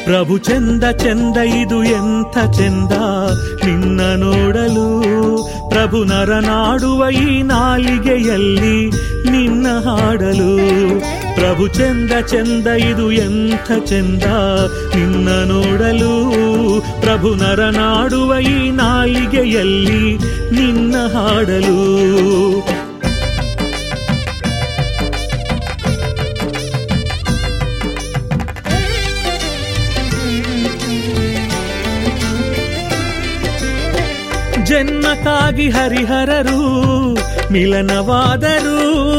ಪ್ರಭು ಚಂದ ಚಂದ ಇದು ಎಂಥ ಚಂದ ನಿನ್ನ ನೋಡಲು ಪ್ರಭು ನರನಾಡುವ ಈ ನಾಲಿಗೆಯಲ್ಲಿ ನಿನ್ನ ಹಾಡಲು ಪ್ರಭು ಚಂದ ಚಂದ ಇದು ಎಂಥ ಚಂದ ನಿನ್ನ ನೋಡಲು ಪ್ರಭು ನರನಾಡುವ ಈ ನಾಲಿಗೆಯಲ್ಲಿ ನಿನ್ನ ಹಾಡಲು ಜನ್ಮಕ್ಕಾಗಿ ಹರಿಹರರು ಮಿಲನವಾದರು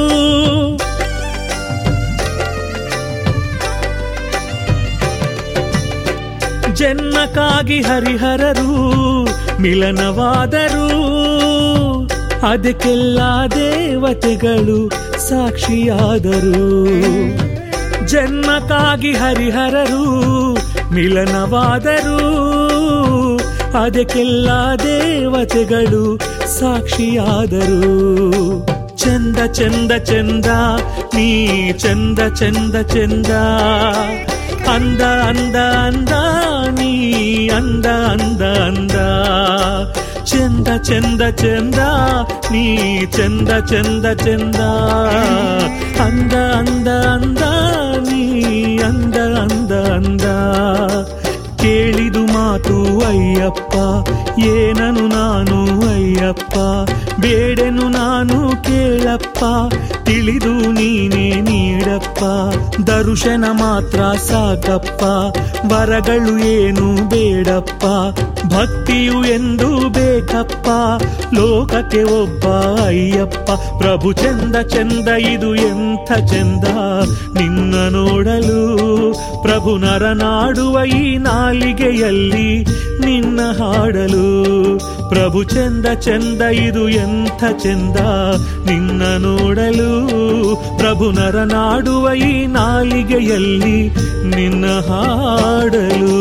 ಜನ್ಮಕ್ಕಾಗಿ ಹರಿಹರರು ಮಿಲನವಾದರು ಅದಕ್ಕೆಲ್ಲ ದೇವತೆಗಳು ಸಾಕ್ಷಿಯಾದರು ಜನ್ಮಕ್ಕಾಗಿ ಹರಿಹರರು ಮಿಲನವಾದರು ಅದಕ್ಕೆಲ್ಲ ದೇವತೆಗಳು ಸಾಕ್ಷಿಯಾದರು ಚಂದ ಚಂದ ಚಂದ ನೀ ಚಂದ ಚಂದ ಚಂದ ಅಂದ ಅಂದ ಅಂದ ನೀ ಅಂದ ಅಂದ ಅಂದ ಚಂದ ಚಂದ ಚಂದ ನೀ ಚಂದ ಚಂದ ಚಂದ ಅಂದ ಅಂದ ಅಂದ ನೀ ಅಂದ ಅಂದ ಅಂದ ಕೇಳಿದು ಮಾತು ಅಯ್ಯಪ್ಪ ಏನನು ನಾನು ಅಯ್ಯಪ್ಪ ಬೇಡೆನು ನಾನು ಕೇಳಪ್ಪ ತಿಳಿದು ನೀನೇ ನೀಡಪ್ಪ ದರುಶನ ಮಾತ್ರ ಸಾಕಪ್ಪ ವರಗಳು ಏನು ಬೇಡಪ್ಪ ಭಕ್ತಿಯು ಎಂದು ಬೇಕಪ್ಪ ಲೋಕಕ್ಕೆ ಒಬ್ಬ ಅಯ್ಯಪ್ಪ ಪ್ರಭು ಚಂದ ಚಂದ ಇದು ಎಂಥ ಚಂದ ನಿನ್ನ ನೋಡಲು ಪ್ರಭು ನರನಾಡುವ ಈ ನಾಲಿಗೆಯಲ್ಲಿ ನಿನ್ನ ಹಾಡಲು ಪ್ರಭು ಚಂದ ಚಂದ ಇದು ಎಂಥ ಚಂದ ನಿನ್ನ ನೋಡಲು ಪ್ರಭು ನರನಾಡುವ ಈ ನಾಲಿಗೆಯಲ್ಲಿ ನಿನ್ನ ಹಾಡಲು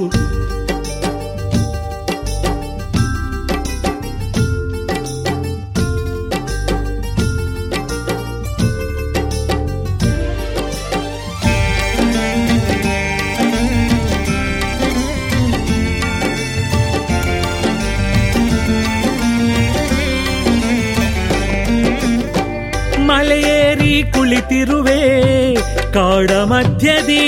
ಮಲೆಯೇರಿ ಕುಳಿತಿರುವೆ ಕಾಡ ಮಧ್ಯದಿ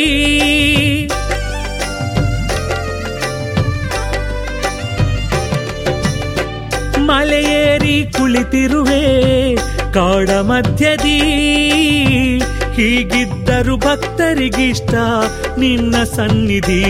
ಮಲೆಯೇರಿ ಕುಳಿತಿರುವೆ ಕಾಡ ಮಧ್ಯದಿ ಹೀಗಿದ್ದರು ಭಕ್ತರಿಗಿಷ್ಟ ನಿನ್ನ ಸನ್ನಿಧಿ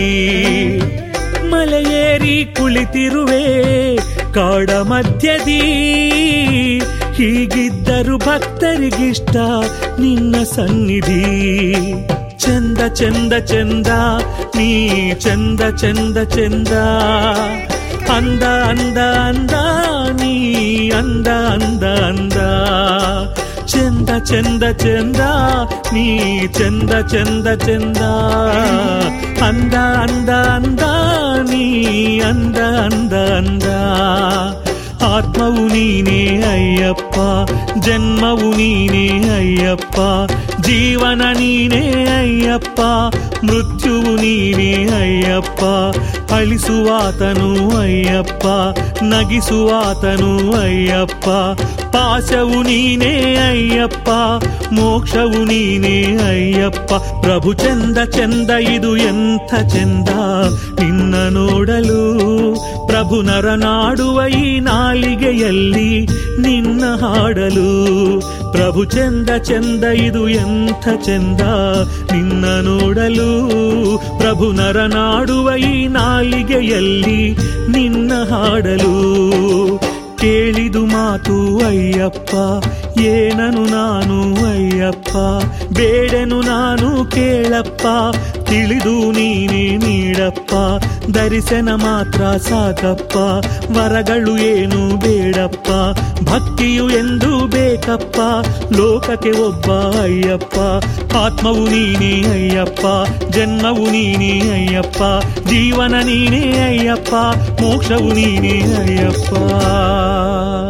ಮಲೆಯೇರಿ ಕುಳಿತಿರುವೆ ಕಾಡ ಮಧ್ಯದಿ ಹೀಗಿದ್ದರು ಭಕ್ತರಿಗಿಷ್ಟ ನಿನ್ನ ಸನ್ನಿಧಿ ಚಂದ ಚಂದ ಚಂದ ನೀ ಚಂದ ಚಂದ ಚಂದ ಅಂದ ಅಂದ ಅಂದ ನೀ ಅಂದ ಅಂದ ಅಂದ ಚಂದ ಚಂದ ಚಂದ ನೀ ಚಂದ ಚಂದ ಚಂದ ಅಂದ ಅಂದ ಅಂದ ನೀ ಅಂದ ಅಂದ ಅಂದ ಆತ್ಮವು ನೀನೇ ಅಯ್ಯಪ್ಪ ಜನ್ಮವು ನೀನೇ ಅಯ್ಯಪ್ಪ ಜೀವನ ನೀನೇ ಅಯ್ಯಪ್ಪ ಮೃತ್ಯುವು ನೀನೇ ಅಯ್ಯಪ್ಪ ಅಳಿಸುವಾತನು ಅಯ್ಯಪ್ಪ ನಗಿಸುವಾತನು ಅಯ್ಯಪ್ಪ ಪಾಶವು ನೀನೇ ಅಯ್ಯಪ್ಪ ಮೋಕ್ಷವು ನೀನೇ ಅಯ್ಯಪ್ಪ ಪ್ರಭು ಚಂದ ಚಂದ ಇದು ಎಂಥ ಚಂದ ನಿನ್ನ ನೋಡಲು ಪ್ರಭು ನರನಾಡುವ ಈ ನಾಲಿಗೆಯಲ್ಲಿ ನಿನ್ನ ಹಾಡಲು ಪ್ರಭು ಚಂದ ಚಂದ ಇದು ಎಂಥ ಚಂದ ನಿನ್ನ ನೋಡಲು ಪ್ರಭು ನರನಾಡುವ ಈ ನಾಲಿಗೆಯಲ್ಲಿ ನಿನ್ನ ಹಾಡಲು ಕೇಳಿದು ಮಾತು ಅಯ್ಯಪ್ಪ ಏನನು ನಾನು ಅಯ್ಯಪ್ಪ ಬೇಡೆನು ನಾನು ಕೇಳಪ್ಪ ತಿಳಿದು ನೀನೇ ನೀಡಪ್ಪ ದರಿಸನ ಮಾತ್ರ ಸಾಕಪ್ಪ ವರಗಳು ಏನು ಬೇಡಪ್ಪ ಭಕ್ತಿಯು ಎಂದು ಬೇಕಪ್ಪ ಲೋಕಕ್ಕೆ ಒಬ್ಬ ಅಯ್ಯಪ್ಪ ಆತ್ಮವು ನೀನೇ ಅಯ್ಯಪ್ಪ ಜನ್ಮವು ನೀನೇ ಅಯ್ಯಪ್ಪ ಜೀವನ ನೀನೇ ಅಯ್ಯಪ್ಪ ಮೋಕ್ಷವು ನೀನೇ ಅಯ್ಯಪ್ಪ